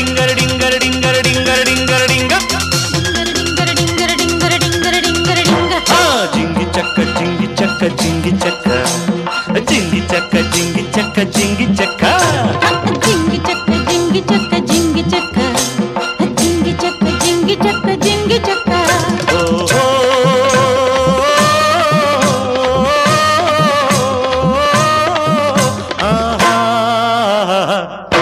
ಡಿಂಗರ ಡಿಂಗರ ಡಿಂಗರ ಡಿಂಗರ ಡಿಂಗರ ಡಿಂಗ ಡಿಂಗರ ಡಿಂಗರ ಡಿಂಗರ ಡಿಂಗರ ಡಿಂಗರ ಡಿಂಗ ಆ ಜಿಂಗಿ ಚಕ್ಕ ಜಿಂಗಿ ಚಕ್ಕ ಜಿಂಗಿ ಚಕ್ಕ ಜಿಂಗಿ ಚಕ್ಕ ಜಿಂಗಿ ಚಕ್ಕ ಜಿಂಗಿ ಚಕ್ಕ ಜಿಂಗಿ ಚಕ್ಕ ಜಿಂಗಿ ಚಕ್ಕ ಜಿಂಗಿ ಚಕ್ಕ ಜಿಂಗಿ ಚಕ್ಕ ಜಿಂಗಿ ಚಕ್ಕ ಜಿಂಗಿ ಚಕ್ಕ ಓಹೋ ಆಹಾ.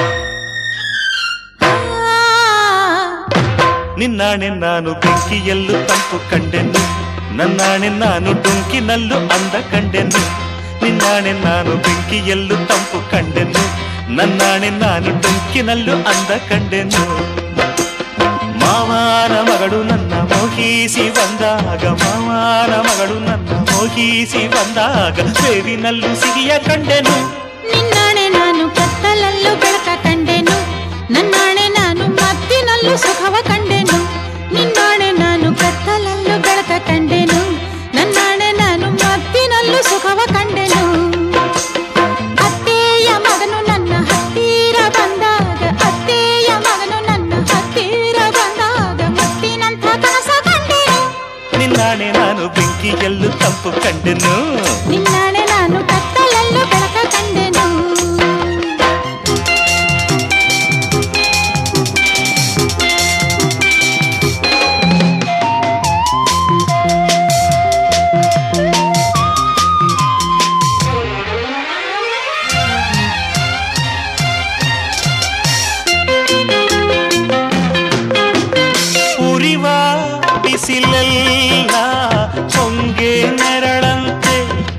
ನಿನ್ನಾಣೆ ನಾನು ಬೆಂಕಿಯಲ್ಲೂ ತಂಪು ಕಂಡೆನು ನನ್ನಾಣೆ ನಾನು ಡೊಂಕಿನಲ್ಲೂ ಅಂದ ಕಂಡೆನು ನಿನ್ನಾಣೆ ನಾನು ಬೆಂಕಿಯಲ್ಲೂ ತಂಪು ಕಂಡೆನು ನನ್ನಾಣೆ ನಾನು ಡೊಂಕಿನಲ್ಲೂ ಅಂದ ಕಂಡೆನು ಮಾವಾನ ಮಗಳು ನನ್ನ ಮೋಹಿಸಿ ಬಂದಾಗ ಮಾವಾನ ಮಗಳು ನನ್ನ ಮೋಹಿಸಿ ಬಂದಾಗ ಬೇವಿನಲ್ಲೂ ಸಿಹಿಯ ಕಂಡೆನು ನಿನ್ನಾಣೆ ನಾನು ಕತ್ತಲಲ್ಲೂ ಬೆಳಕ ಕಂಡೆನು ನನ್ನಾಣೆ ನಾನು ಮತ್ತಿನಲ್ಲೂ ಸುಖವ ಕಂಡೆನು ನಿನ್ನಾಣೆ ನಾನು ಕತ್ತಲಲ್ಲೂ ಬೆಳಕ ಕಂಡೆನು ನನ್ನಾಣೆ ನಾನು ಮತ್ತಿನಲ್ಲೂ ಸುಖವ ಕಂಡೆನು ಅತ್ತೆಯ ಮಗನು ನನ್ನ ಹತ್ತಿರ ಬಂದಾಗ ಅತ್ತೆಯ ಮಗನು ನನ್ನ ಹತ್ತಿರ ಬಂದಾಗ ಮತ್ತಿನಂಥ ಕನಸ ಕಂಡೆನು ನಿನ್ನಾಣೆ ನಾನು ಬೆಂಕಿಯಲ್ಲೂ ತಂಪು ಕಂಡೆನು ನಿನ್ನಾಣೆ ನಾನು ಕತ್ತಲಲ್ಲೂ ಬೆಳಕ ಕಂಡೆನು ಉರಿವ ಬಿಸಿಲೆಲ್ಲ ಹೊಂಗೆ ನೆರಳಂತೆ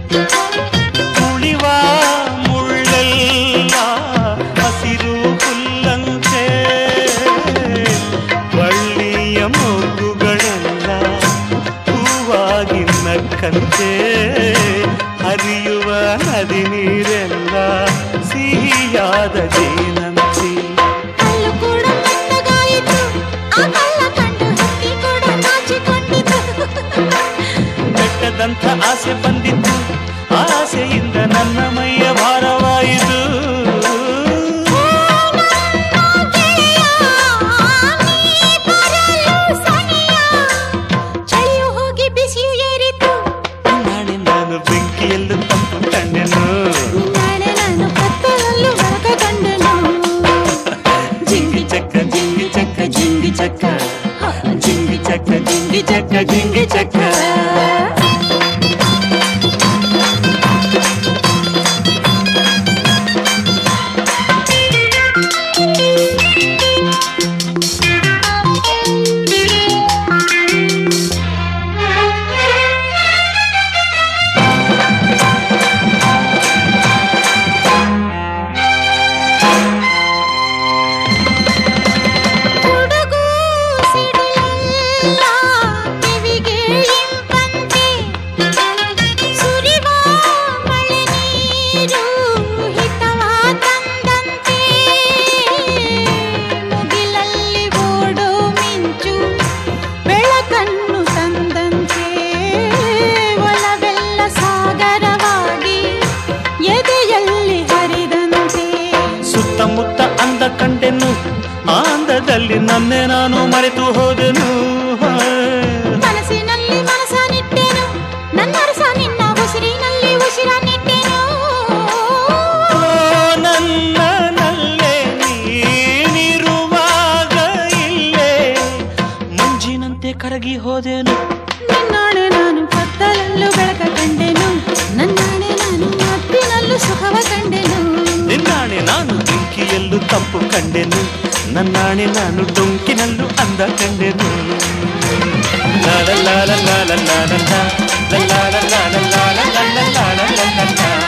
ಉಳಿವ ಮುಳ್ಳೆಲ್ಲ ಹಸಿರು ಹುಲ್ಲಂತೆ ಬಳ್ಳಿಯ ಮೊಗ್ಗುಗಳೆಲ್ಲ ಹೂವಾಗಿ ನಕ್ಕಂತೆ ಹರಿಯುವ ನದಿ ನೀರೆಲ್ಲ ಸಿಹಿಯಾದ ಜೇನಂತೆ ಕಲ್ಲು ಕೂಡ ಮೆತ್ತಗಾಯಿತು ಆ ಕಲ್ಲ ಕಂಡು ಹಕ್ಕಿ ಕೂಡ ನಾಚಿಕೊಂಡಿತು ಬೆಟ್ಟದಂಥ ಆಸೆ ಬಂದಿತ್ತು ಆಸೆಯಿಂದ ನನ್ನ ಮೈಯ ಭಾರವಾಯಿತು ಓ ನನ್ನ ಗೆಳೆಯ, ನೀ ಬರಲು ಸನಿಯ. ಚಳಿಯು ಹೋಗಿ ಬಿಸಿಯು ಏರಿತು ನಾಳೆ ನಾನು ಬೆಂಕಿಯಲ್ಲೂ ತಂಪು ಕಂಡೆನು ನಾಳೆ ನಾನು ಕತ್ತಲಲ್ಲೂ ಬೆಳಕ ಕಂಡೆನು ಜಿಂಗಿ ಚಕ್ಕ ಜಿಂಗಿ ಚಕ್ಕ ಜಿಂಗಿ ಚಕ್ಕ ಜಿಂಗಿ ಚಕ್ಕ ಜಿಂಗಿ ಚಕ್ಕ ಜಿಂಗಿ ಚಕ್ಕ ಗುಡುಗು ಸಿಡಿಲೆಲ್ಲ ಕಿವಿಗೆ ಇಂಪಂತೆ ಸುರಿವ ಮಳೆ ನೀರು ಹಿತವ ತಂದಂತೆ ಮುಗಿಲಲ್ಲಿ ಓಡೋ ಮಿಂಚು ಬೆಳಕನ್ನು ತಂದಂತೆ ಒಲವೆಲ್ಲ ಸಾಗರವಾಗಿ ಎದೆಯಲ್ಲಿ ಹರಿದಂತೆ ಸುತ್ತಮುತ್ತ ಅಂದ ಕಂಡೆನು ಆ ಅಂದದಲ್ಲಿ ನನ್ನೇ ನಾನು ಮರೆತು ಹೋದೆನು ಮನಸ್ಸಿನಲ್ಲಿ ಮನಸ ನಿಟ್ಟೆನು ನನ್ನ ಅರಸ ನಿನ್ನ ಉಸಿರಿನಲ್ಲಿ ಉಸಿರ ನಿಟ್ಟೆನು ಓ, ನನ್ನನಲ್ಲೇ ನೀನಿರುವಾಗ ಇಲ್ಲೇ ಮಂಜಿನಂತೆ ಕರಗಿ ಹೋದೆನು ನಿನ್ನಾಣೆ ನಾನು ಕತ್ತಲಲ್ಲೂ ಬೆಳಕ ಕಂಡೆನು ನನ್ನಾಣೆ ನಾನು ಮತ್ತಿನಲ್ಲೂ ಸುಖವ ಕಂಡೆನು ನಿನ್ನಾಣೆ ನಾನು ಬೆಂಕಿಯಲ್ಲೂ ತಂಪು ಕಂಡೆನು ನನ್ನಾಣೆ ನಾನು ಡೊಂಕಿನಲ್ಲೂ ಅಂದ ಕಂಡೆನು ಲಾಲ ಲಾಲ ಲಾಲ ಲಾಲ ಲಾ, ಲಾ, ಲಾಲ ಲಾಲ ಲಾಲ ಲಾಲ ಲಾಲ ಲಾಲ ಲಾಲ.